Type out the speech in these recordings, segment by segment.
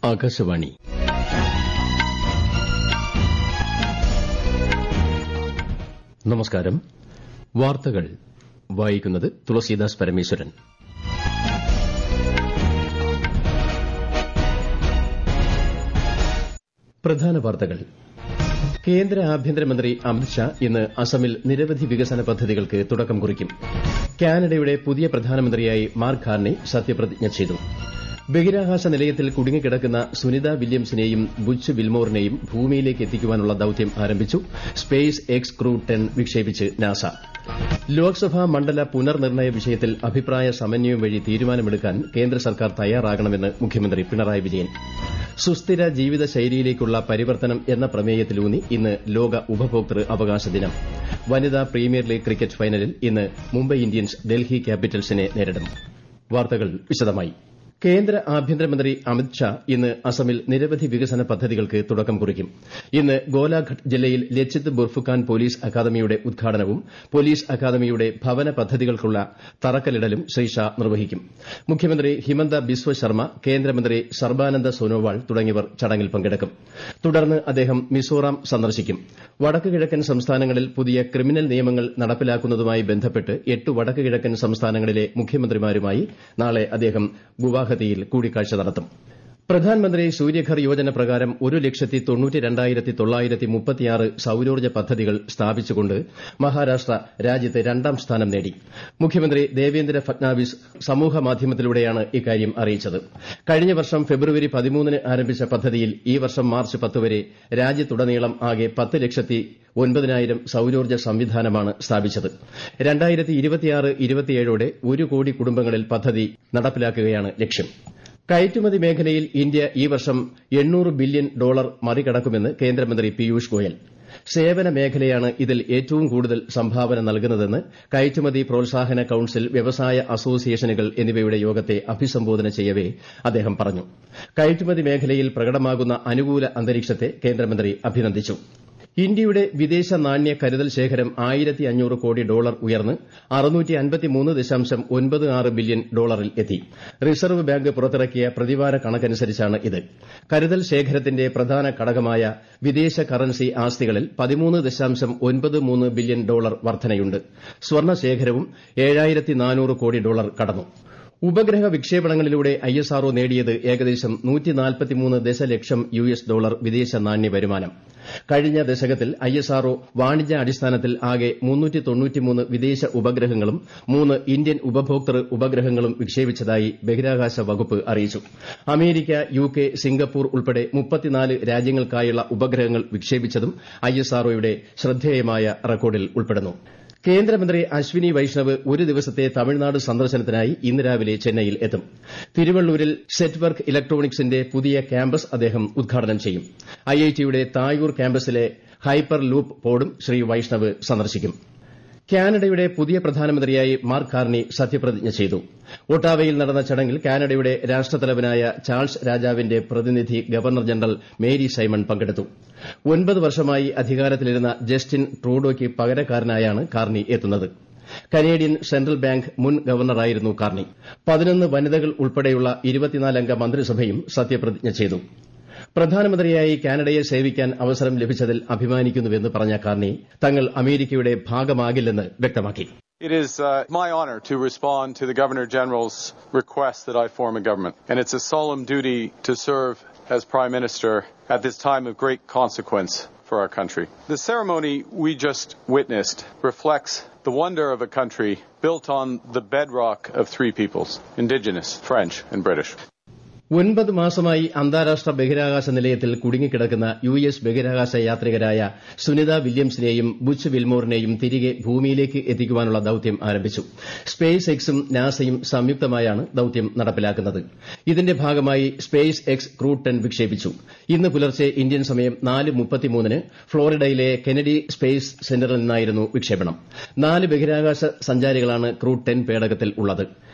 ആകാശവാണി നമസ്കാരം വാർത്തകൾ വായിക്കുന്നത് തുളസീദാസ് പരമേശ്വരൻ പ്രധാന വാർത്തകൾ കേന്ദ്ര ആഭ്യന്തരമന്ത്രി അമിത്ഷാ ഇന്ന് അസമിൽ നിരവധി വികസന പദ്ധതികൾക്ക് തുടക്കം കുറിക്കും കാനഡയുടെ പുതിയ പ്രധാനമന്ത്രിയായി മാർക്ക് കാർണെ സത്യപ്രതിജ്ഞ ചെയ്തു ബഹിരാകാശ നിലയത്തിൽ കുടുങ്ങിക്കിടക്കുന്ന സുനിത വില്യംസിനെയും ബുച്ച് വിൽമോറിനെയും ഭൂമിയിലേക്ക് എത്തിക്കാനുള്ള ദൌത്യം ആരംഭിച്ചു സ്പേസ് എക്സ് ക്രൂ ടെൻ വിക്ഷേപിച്ച് നാസ ലോക്സഭാ മണ്ഡല പുനർനിർണയ വിഷയത്തിൽ അഭിപ്രായ സമന്വയം വഴി തീരുമാനമെടുക്കാൻ കേന്ദ്ര സർക്കാർ തയ്യാറാകണമെന്ന് മുഖ്യമന്ത്രി പിണറായി വിജയൻ സുസ്ഥിര ജീവിതശൈലിയിലേക്കുള്ള പരിവർത്തനം എന്ന പ്രമേയത്തിലൂന്നി ഇന്ന് ലോക ഉപഭോക്തൃ അവകാശ ദിനം വനിതാ പ്രീമിയർ ലീഗ് ക്രിക്കറ്റ് ഫൈനലിൽ ഇന്ന് മുംബൈ ഇന്ത്യൻസ് ഡൽഹി ക്യാപിറ്റൽസിനെ നേരിടും വാർത്തകൾ വിശദമായി കേന്ദ്ര ആഭ്യന്തരമന്ത്രി അമിത്ഷാ ഇന്ന് അസമിൽ നിരവധി വികസന പദ്ധതികൾക്ക് തുടക്കം കുറിക്കും ഇന്ന് ഗോലാഘട്ട് ജില്ലയിൽ ലച്ചിത് ബുർഫുക്കാൻ പോലീസ് അക്കാദമിയുടെ ഉദ്ഘാടനവും പോലീസ് അക്കാദമിയുടെ ഭവന പദ്ധതികൾക്കുള്ള തറക്കല്ലിടലും ശ്രീ ഷാ നിർവഹിക്കും മുഖ്യമന്ത്രി ഹിമന്ത ബിസ്വ ശർമ്മ കേന്ദ്രമന്ത്രി സർബാനന്ദ സോനോവാൾ തുടങ്ങിയവർ ചടങ്ങിൽ പങ്കെടുക്കും തുടർന്ന് അദ്ദേഹം മിസോറാം സന്ദർശിക്കും വടക്ക് കിഴക്കൻ സംസ്ഥാനങ്ങളിൽ പുതിയ ക്രിമിനൽ നിയമങ്ങൾ നടപ്പിലാക്കുന്നതുമായി ബന്ധപ്പെട്ട് എട്ട് വടക്ക് കിഴക്കൻ സംസ്ഥാനങ്ങളിലെ മുഖ്യമന്ത്രിമാരുമായി നാളെ അദ്ദേഹം ഗുവാഹത്തിയിൽ കൂടിക്കാഴ്ച നടത്തും പ്രധാൻമന്ത്രി സൂര്യഘർ യോജന പ്രകാരം ഒരു ലക്ഷത്തി തൊണ്ണൂറ്റി രണ്ടായിരത്തി തൊള്ളായിരത്തി മുപ്പത്തിയാറ് സൌരോർജ്ജ പദ്ധതികൾ സ്ഥാപിച്ചുകൊണ്ട് മഹാരാഷ്ട്ര രാജ്യത്ത് രണ്ടാം സ്ഥാനം നേടി മുഖ്യമന്ത്രി ദേവേന്ദ്ര ഫട്നാവിസ് സമൂഹമാധ്യമത്തിലൂടെയാണ് ഇക്കാര്യം അറിയിച്ചത് കഴിഞ്ഞ വർഷം ഫെബ്രുവരി പതിമൂന്നിന് ആരംഭിച്ച പദ്ധതിയിൽ ഈ വർഷം മാർച്ച് പത്ത് വരെ രാജ്യത്തുടനീളം ആകെ പത്ത് ലക്ഷത്തി ഒൻപതിനായിരം സൌരോർജ്ജ സംവിധാനമാണ് സ്ഥാപിച്ചത് രണ്ടായിരത്തി ഇരുപത്തിയാറ് ഇരുപത്തിയേഴോടെ ഒരു കോടി കുടുംബങ്ങളിൽ പദ്ധതി നടപ്പിലാക്കുകയാണ് ലക്ഷ്യം കയറ്റുമതി മേഖലയിൽ ഇന്ത്യ ഈ വർഷം എണ്ണൂറ് ബില്യൺ ഡോളർ മറികടക്കുമെന്ന് കേന്ദ്രമന്ത്രി പീയൂഷ് ഗോയൽ സേവന മേഖലയാണ് ഇതിൽ ഏറ്റവും കൂടുതൽ സംഭാവന നൽകുന്നതെന്ന് കയറ്റുമതി പ്രോത്സാഹന കൌൺസിൽ വ്യവസായ അസോസിയേഷനുകൾ എന്നിവയുടെ യോഗത്തെ അഭിസംബോധന ചെയ്യവെ അദ്ദേഹം പറഞ്ഞു കയറ്റുമതി മേഖലയിൽ പ്രകടമാകുന്ന അനുകൂല അന്തരീക്ഷത്തെ കേന്ദ്രമന്ത്രി അഭിനന്ദിച്ചു ഇന്ത്യയുടെ വിദേശ നാണ്യ കരുതൽ ശേഖരം ആയിരത്തി അഞ്ഞൂറ് കോടി ഡോളർ ഉയർന്ന് അറുന്നൂറ്റി അൻപത്തിമൂന്ന് ദശാംശം ഒൻപത് ആറ് ബില്യൺ ഡോളറിൽ എത്തി റിസർവ് ബാങ്ക് പുറത്തിറക്കിയ പ്രതിവാര കണക്കനുസരിച്ചാണ് ഇത് കരുതൽ ശേഖരത്തിന്റെ പ്രധാന ഘടകമായ വിദേശ കറൻസി ആസ്തികളിൽ പതിമൂന്ന് ദശാംശം ഒൻപത് മൂന്ന് ബില്യൺ ഡോളർ വർധനയുണ്ട് സ്വർണ്ണ ശേഖരവും ഏഴായിരത്തി നാനൂറ് കോടി ഡോളർ കടന്നു ഉപഗ്രഹ വിക്ഷേപണങ്ങളിലൂടെ ഐഎസ്ആർഒ നേടിയത് ഏകദേശം ദശലക്ഷം യുഎസ് ഡോളർ വിദേശ നാണ്യ വരുമാനം കഴിഞ്ഞ ദശകത്തിൽ ഐഎസ്ആർഒ വാണിജ്യ അടിസ്ഥാനത്തിൽ ആകെ വിദേശ ഉപഗ്രഹങ്ങളും മൂന്ന് ഇന്ത്യൻ ഉപഭോക്തൃ ഉപഗ്രഹങ്ങളും വിക്ഷേപിച്ചതായി ബഹിരാകാശ വകുപ്പ് അറിയിച്ചു അമേരിക്ക യുകെ സിംഗപ്പൂർ ഉൾപ്പെടെ മുപ്പത്തിനാല് രാജ്യങ്ങൾക്കായുള്ള ഉപഗ്രഹങ്ങൾ വിക്ഷേപിച്ചതും ഐഎസ്ആർഒയുടെ ശ്രദ്ധേയമായ റെക്കോർഡിൽ ഉൾപ്പെടുന്നു കേന്ദ്രമന്ത്രി അശ്വിനി വൈഷ്ണവ് ഒരു ദിവസത്തെ തമിഴ്നാട് സന്ദർശനത്തിനായി ഇന്ന് രാവിലെ ചെന്നൈയിൽ എത്തും തിരുവള്ളൂരിൽ സെറ്റ് വർക്ക് ഇലക്ട്രോണിക്സിന്റെ പുതിയ ക്യാമ്പസ് അദ്ദേഹം ഉദ്ഘാടനം ചെയ്യും ഐഐടിയുടെ തായൂർ ക്യാമ്പസിലെ ഹൈപ്പർ ലൂപ്പ് പോഡും ശ്രീ വൈഷ്ണവ് സന്ദർശിക്കും കാനഡയുടെ പുതിയ പ്രധാനമന്ത്രിയായി മാർക്ക് കാർണി സത്യപ്രതിജ്ഞ ചെയ്തു ഒട്ടാവയിൽ നടന്ന ചടങ്ങിൽ കാനഡയുടെ രാഷ്ട്രത്തലവനായ ചാൾസ് രാജാവിന്റെ പ്രതിനിധി ഗവർണർ ജനറൽ മേരി സൈമൺ പങ്കെടുത്തു ഒൻപത് വർഷമായി അധികാരത്തിലിരുന്ന ജസ്റ്റിൻ ട്രൂഡോയ്ക്ക് പകരക്കാരനായാണ് കാർണി എത്തുന്നത് കനേഡിയൻ സെൻട്രൽ ബാങ്ക് മുൻ ഗവർണറായിരുന്നു കാർണി പതിനൊന്ന് വനിതകൾ ഉൾപ്പെടെയുള്ള ഇരുപത്തിനാലംഗ മന്ത്രിസഭയും സത്യപ്രതിജ്ഞ ചെയ്തു പ്രധാനമന്ത്രിയായി കാനഡയെ സേവിക്കാൻ അവസരം ലഭിച്ചതിൽ അഭിമാനിക്കുന്നുവെന്ന് പറഞ്ഞ കാർണി തങ്ങൾ അമേരിക്കയുടെ ഭാഗമാകില്ലെന്ന് വ്യക്തമാക്കി It is uh, my honor to respond to the Governor General's request that I form a government, and it's a solemn duty to serve as Prime Minister at this time of great consequence for our country. The ceremony we just witnessed reflects the wonder of a country built on the bedrock of three peoples Indigenous, French, and British. ഒൻപത് മാസമായി അന്താരാഷ്ട്ര ബഹിരാകാശ നിലയത്തിൽ കുടുങ്ങിക്കിടക്കുന്ന U S ബഹിരാകാശ യാത്രികരായ Sunitha വില്യംസിനെയും Butch വിൽമോറിനെയും തിരികെ ഭൂമിയിലേക്ക് എത്തിക്കാനുള്ള ദൌത്യം ആരംഭിച്ചു സ്പേസ് എക്സും നാസയും സംയുക്തമായാണ് ദൌത്യം നടപ്പിലാക്കുന്നത് ഇതിന്റെ ഭാഗമായി സ്പേസ് എക്സ് ക്രൂ ടെൻ വിക്ഷേപിച്ചു ഇന്ന് പുലർച്ചെ ഇന്ത്യൻ സമയം നാല് മുപ്പത്തിമൂന്നിന് ഫ്ളോറിഡയിലെ കെനഡി സ്പേസ് സെന്ററിൽ നിന്നായിരുന്നു വിക്ഷേപണം നാല് ബഹിരാകാശ സഞ്ചാരികളാണ് ക്രൂ ടെൻ പേടകത്തിൽ ഉള്ളത്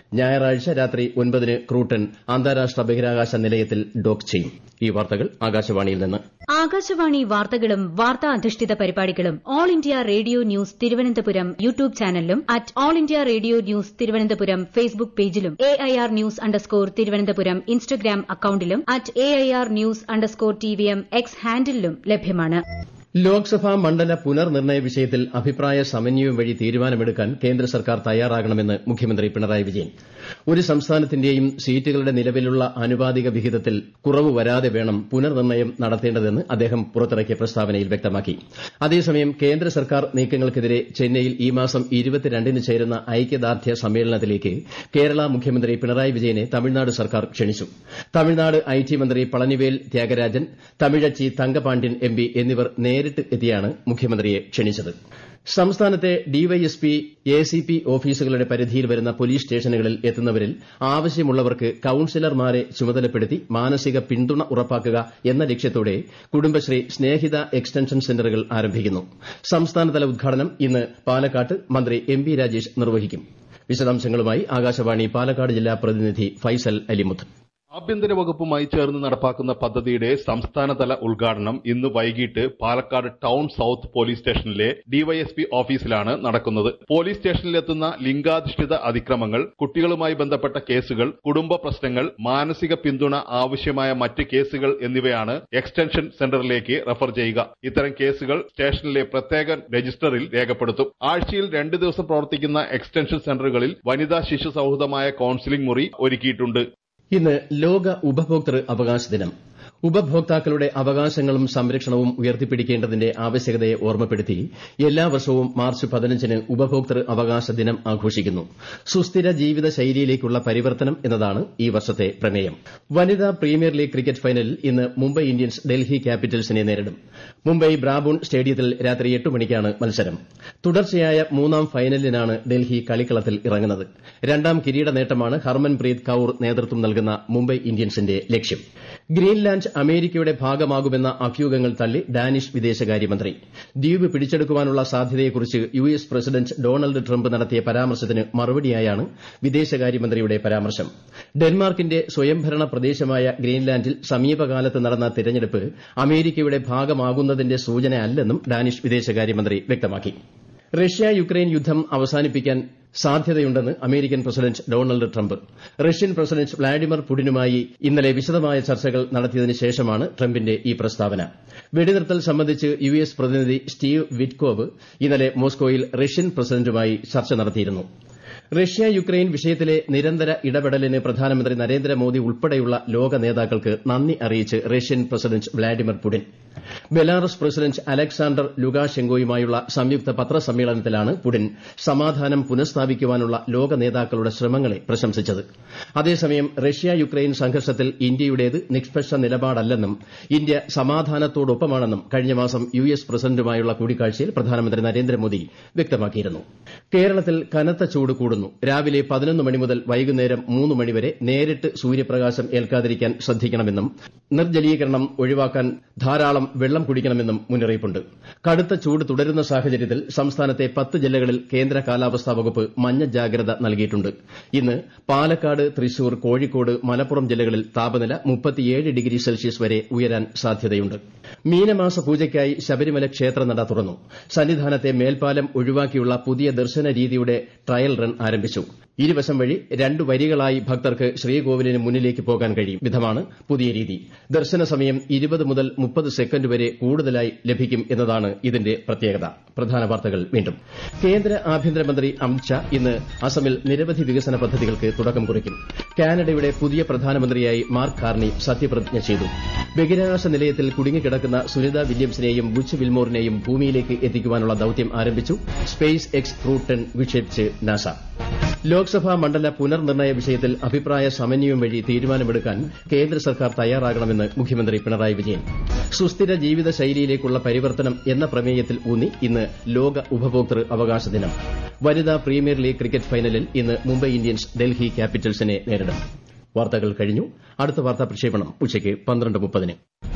ഞായറാഴ്ച രാത്രി ഒൻപതിന് ക്രൂട്ടൺ അന്താരാഷ്ട്ര ബഹിരാകാശ നിലയത്തിൽ ഡോക്ക് ചെയ്യും ഈ വാർത്തകൾ ആകാശവാണിയിൽ നിന്ന് ആകാശവാണി വാർത്തകളും വാർത്താ അധിഷ്ഠിത പരിപാടികളും All India Radio news Thiruvananthapuram YouTube ചാനലിലും at All India Radio news Thiruvananthapuram Facebook പേജിലും A I R news underscore Thiruvananthapuram Instagram അക്കൌണ്ടിലും at A I R news underscore T V M X ഹാൻഡിലും ലഭ്യമാണ് ലോക്സഭാ മണ്ഡല പുനർനിർണയ വിഷയത്തിൽ അഭിപ്രായ സമന്വയം വഴി തീരുമാനമെടുക്കാൻ കേന്ദ്ര സർക്കാർ തയ്യാറാകണമെന്ന് മുഖ്യമന്ത്രി പിണറായി വിജയൻ ഒരു സംസ്ഥാനത്തിന്റെയും സീറ്റുകളുടെ നിലവിലുള്ള ആനുപാതിക വിഹിതത്തിൽ കുറവ് വരാതെ വേണം പുനർനിർണയം നടത്തേണ്ടതെന്ന് അദ്ദേഹം പുറത്തിറക്കിയ പ്രസ്താവനയിൽ വ്യക്തമാക്കി അതേസമയം കേന്ദ്ര സർക്കാർ നീക്കങ്ങൾക്കെതിരെ ചെന്നൈയിൽ ഈ മാസം ന് ചേരുന്ന ഐക്യദാർഢ്യ സമ്മേളനത്തിലേക്ക് കേരള മുഖ്യമന്ത്രി പിണറായി വിജയനെ തമിഴ്നാട് സർക്കാർ ക്ഷണിച്ചു തമിഴ്നാട് ഐ ടി മന്ത്രി പളനിവേൽ ത്യാഗരാജൻ തമിഴച്ചി തങ്കപാണ്ഡ്യൻ എം പി എന്നിവർ നേരിട്ട് എത്തിയാണ് മുഖ്യമന്ത്രിയെ ക്ഷണിച്ചത് സംസ്ഥാനത്തെ ഡിവൈഎസ്പി എസിപി ഓഫീസുകളുടെ പരിധിയിൽ വരുന്ന പോലീസ് സ്റ്റേഷനുകളിൽ എത്തുന്നവരിൽ ആവശ്യമുള്ളവർക്ക് കൌൺസിലർമാരെ ചുമതലപ്പെടുത്തി മാനസിക പിന്തുണ ഉറപ്പാക്കുക എന്ന ലക്ഷ്യത്തോടെ കുടുംബശ്രീ സ്നേഹിത എക്സ്റ്റൻഷൻ സെന്ററുകൾ ആരംഭിക്കുന്നു സംസ്ഥാനതല ഉദ്ഘാടനം ഇന്ന് പാലക്കാട്ട് മന്ത്രി എം ബി രാജേഷ് നിർവഹിക്കും വിശദാംശങ്ങളുമായി ആകാശവാണി പാലക്കാട് ജില്ലാ പ്രതിനിധി ഫൈസൽ അലിമുത്ത് ആഭ്യന്തര വകുപ്പുമായി ചേർന്ന് നടപ്പാക്കുന്ന പദ്ധതിയുടെ സംസ്ഥാനതല ഉദ്ഘാടനം ഇന്ന് വൈകിട്ട് പാലക്കാട് ടൌൺ സൌത്ത് പോലീസ് സ്റ്റേഷനിലെ ഡിവൈഎസ്പി ഓഫീസിലാണ് നടക്കുന്നത് പോലീസ് സ്റ്റേഷനിലെത്തുന്ന ലിംഗാധിഷ്ഠിത അതിക്രമങ്ങൾ കുട്ടികളുമായി ബന്ധപ്പെട്ട കേസുകൾ കുടുംബ പ്രശ്നങ്ങൾ മാനസിക പിന്തുണ ആവശ്യമായ മറ്റ് കേസുകൾ എന്നിവയാണ് എക്സ്റ്റൻഷൻ സെന്ററിലേക്ക് റഫർ ചെയ്യുക ഇത്തരം കേസുകൾ സ്റ്റേഷനിലെ പ്രത്യേക രജിസ്റ്ററിൽ രേഖപ്പെടുത്തും ആഴ്ചയിൽ രണ്ട് ദിവസം പ്രവർത്തിക്കുന്ന എക്സ്റ്റൻഷൻ സെന്ററുകളിൽ വനിതാ ശിശു സൌഹൃദമായ കൌൺസിലിംഗ് മുറി ഒരുക്കിയിട്ടുണ്ട് ഇന്ന് ലോക ഉപഭോക്തൃ അവകാശ ദിനം ഉപഭോക്താക്കളുടെ അവകാശങ്ങളും സംരക്ഷണവും ഉയർത്തിപ്പിടിക്കേണ്ടതിന്റെ ആവശ്യകതയെ ഓർമ്മപ്പെടുത്തി എല്ലാ വർഷവും മാർച്ച് പതിനഞ്ചിന് ഉപഭോക്തൃ അവകാശ ദിനം ആഘോഷിക്കുന്നു സുസ്ഥിര ജീവിത ശൈലിയിലേക്കുള്ള പരിവർത്തനം എന്നതാണ് ഈ വർഷത്തെ പ്രമേയം വനിതാ പ്രീമിയർ ലീഗ് ക്രിക്കറ്റ് ഫൈനലിൽ ഇന്ന് മുംബൈ ഇന്ത്യൻസ് ഡൽഹി ക്യാപിറ്റൽസിനെ നേരിടും മുംബൈ ബ്രാബൂൺ സ്റ്റേഡിയത്തിൽ രാത്രി എട്ട് മണിക്കാണ് മത്സരം തുടർച്ചയായ മൂന്നാം ഫൈനലിനാണ് ഡൽഹി കളിക്കളത്തിൽ ഇറങ്ങുന്നത് രണ്ടാം കിരീട നേട്ടമാണ് ഹർമൻപ്രീത് കൌർ നേതൃത്വം നൽകുന്ന മുംബൈ ഇന്ത്യൻസിന്റെ ലക്ഷ്യം ഗ്രീൻലാൻഡ് അമേരിക്കയുടെ ഭാഗമാകുമെന്ന അഭ്യൂഹങ്ങൾ തള്ളി ഡാനിഷ് വിദേശകാര്യമന്ത്രി ദ്വീപ് പിടിച്ചെടുക്കാനുള്ള സാധ്യതയെക്കുറിച്ച് U S president Donald Trump നടത്തിയ പരാമർശത്തിന് മറുപടിയായാണ് വിദേശകാര്യമന്ത്രിയുടെ പരാമർശം ഡെൻമാർക്കിന്റെ സ്വയംഭരണ പ്രദേശമായ ഗ്രീൻലാൻഡിൽ സമീപകാലത്ത് നടന്ന തിരഞ്ഞെടുപ്പ് അമേരിക്കയുടെ ഭാഗമാകുന്നതിന്റെ സൂചനയല്ലെന്നും ഡാനിഷ് വിദേശകാര്യമന്ത്രി വ്യക്തമാക്കി റഷ്യ യുക്രൈൻ യുദ്ധം അവസാനിപ്പിക്കാൻ സാധ്യതയുണ്ടെന്ന് American president Donald Trump Russian president Vladimir പുടിനുമായി ഇന്നലെ വിശദമായ ചർച്ചകൾ നടത്തിയതിനു ശേഷമാണ് ട്രംപിന്റെ ഈ പ്രസ്താവന വെടിനിർത്തൽ സംബന്ധിച്ച് യു എസ് പ്രതിനിധി സ്റ്റീവ് വിറ്റ്കോവ് ഇന്നലെ മോസ്കോയിൽ റഷ്യൻ പ്രസിഡന്റുമായി ചർച്ച നടത്തിയിരുന്നു റഷ്യ യുക്രൈൻ വിഷയത്തിലെ നിരന്തര ഇടപെടലിന് പ്രധാനമന്ത്രി നരേന്ദ്രമോദി ഉൾപ്പെടെയുള്ള ലോക നേതാക്കൾക്ക് നന്ദി അറിയിച്ച് Russian president Vladimir Putin Belarus president Alexander ലുകാഷെങ്കോയുമായുള്ള സംയുക്ത പത്രസമ്മേളനത്തിലാണ് പുടിൻ സമാധാനം പുനഃസ്ഥാപിക്കുവാനുള്ള ലോക നേതാക്കളുടെ ശ്രമങ്ങളെ പ്രശംസിച്ചത് അതേസമയം റഷ്യ യുക്രൈൻ സംഘർഷത്തിൽ ഇന്ത്യയുടേത് നിഷ്പക്ഷ നിലപാടല്ലെന്നും ഇന്ത്യ സമാധാനത്തോടൊപ്പമാണെന്നും കഴിഞ്ഞ മാസം യു എസ് പ്രസിഡന്റുമായുള്ള കൂടിക്കാഴ്ചയിൽ പ്രധാനമന്ത്രി നരേന്ദ്രമോദി വ്യക്തമാക്കിയിരുന്നു കേരളത്തിൽ കനത്ത ചൂട് കൂടുന്നു രാവിലെ പതിനൊന്ന് മണി മുതൽ വൈകുന്നേരം മൂന്ന് മണിവരെ നേരിട്ട് സൂര്യപ്രകാശം ഏൽക്കാതിരിക്കാൻ ശ്രദ്ധിക്കണമെന്നും നിർജ്ജലീകരണം ഒഴിവാക്കാൻ ധാരാളം വെള്ളം കുടിക്കണമെന്നും മുന്നറിയിപ്പുണ്ട് കടുത്ത ചൂട് തുടരുന്ന സാഹചര്യത്തിൽ സംസ്ഥാനത്തെ പത്ത് ജില്ലകളിൽ കേന്ദ്ര കാലാവസ്ഥാ വകുപ്പ് മഞ്ഞ ജാഗ്രത നൽകിയിട്ടുണ്ട് ഇന്ന് പാലക്കാട് തൃശൂർ കോഴിക്കോട് മലപ്പുറം ജില്ലകളിൽ താപനില മുപ്പത്തിയേഴ് ഡിഗ്രി സെൽഷ്യസ് വരെ ഉയരാൻ സാധ്യതയുണ്ട് മീനമാസ പൂജയ്ക്കായി ശബരിമല ക്ഷേത്രനട തുറന്നു സന്നിധാനത്തെ മേൽപ്പാലം ഒഴിവാക്കിയുള്ള പുതിയ ദർശന രീതിയുടെ ട്രയൽ റൺ ആരംഭിച്ചു ഇരുവശം വഴി രണ്ട് വരികളായി ഭക്തർക്ക് ശ്രീകോവിലിന് മുന്നിലേക്ക് പോകാൻ കഴിയും വിധമാണ് പുതിയ രീതി ദർശന സമയം ഇരുപത് മുതൽ മുപ്പത് സെക്കൻഡ് വരെ കൂടുതലായി ലഭിക്കും എന്നതാണ് ഇതിന്റെ പ്രത്യേകത പ്രധാന വാർത്തകൾ വീണ്ടും കേന്ദ്ര ആഭ്യന്തരമന്ത്രി അമിത്ഷാ ഇന്ന് അസമിൽ നിരവധി വികസന പദ്ധതികൾക്ക് തുടക്കം കുറിക്കും കാനഡയുടെ പുതിയ പ്രധാനമന്ത്രിയായി മാർക്ക് കാർണി സത്യപ്രതിജ്ഞ ചെയ്തു ബഹിരാകാശ നിലയത്തിൽ കുടുങ്ങിക്കിടക്കുന്ന സുനിത വില്യംസിനെയും ബുച്ച് വിൽമോറിനെയും ഭൂമിയിലേക്ക് എത്തിക്കുവാനുള്ള ദൌത്യം ആരംഭിച്ചു സ്പേസ് എക്സ് ക്രൂ ടെൻ വിക്ഷേപിച്ച് നാസ ലോക്സഭാ മണ്ഡല പുനർനിർണയ വിഷയത്തിൽ അഭിപ്രായ സമന്വയം വഴി തീരുമാനമെടുക്കാൻ കേന്ദ്ര സർക്കാർ തയ്യാറാകണമെന്ന് മുഖ്യമന്ത്രി പിണറായി വിജയൻ സുസ്ഥിര ജീവിത ശൈലിയിലേക്കുള്ള പരിവർത്തനം എന്ന പ്രമേയത്തിൽ ഊന്നി ഇന്ന് ലോക ഉപഭോക്തൃ അവകാശ ദിനം വനിതാ പ്രീമിയർ ലീഗ് ക്രിക്കറ്റ് ഫൈനലിൽ ഇന്ന് മുംബൈ ഇന്ത്യൻസ് ഡൽഹി ക്യാപിറ്റൽസിനെ നേരിടും വാർത്തകൾ കഴിഞ്ഞു അടുത്ത വാർത്താ പ്രക്ഷേപണം ഉച്ചയ്ക്ക് പന്ത്രണ്ട് മുപ്പതിന്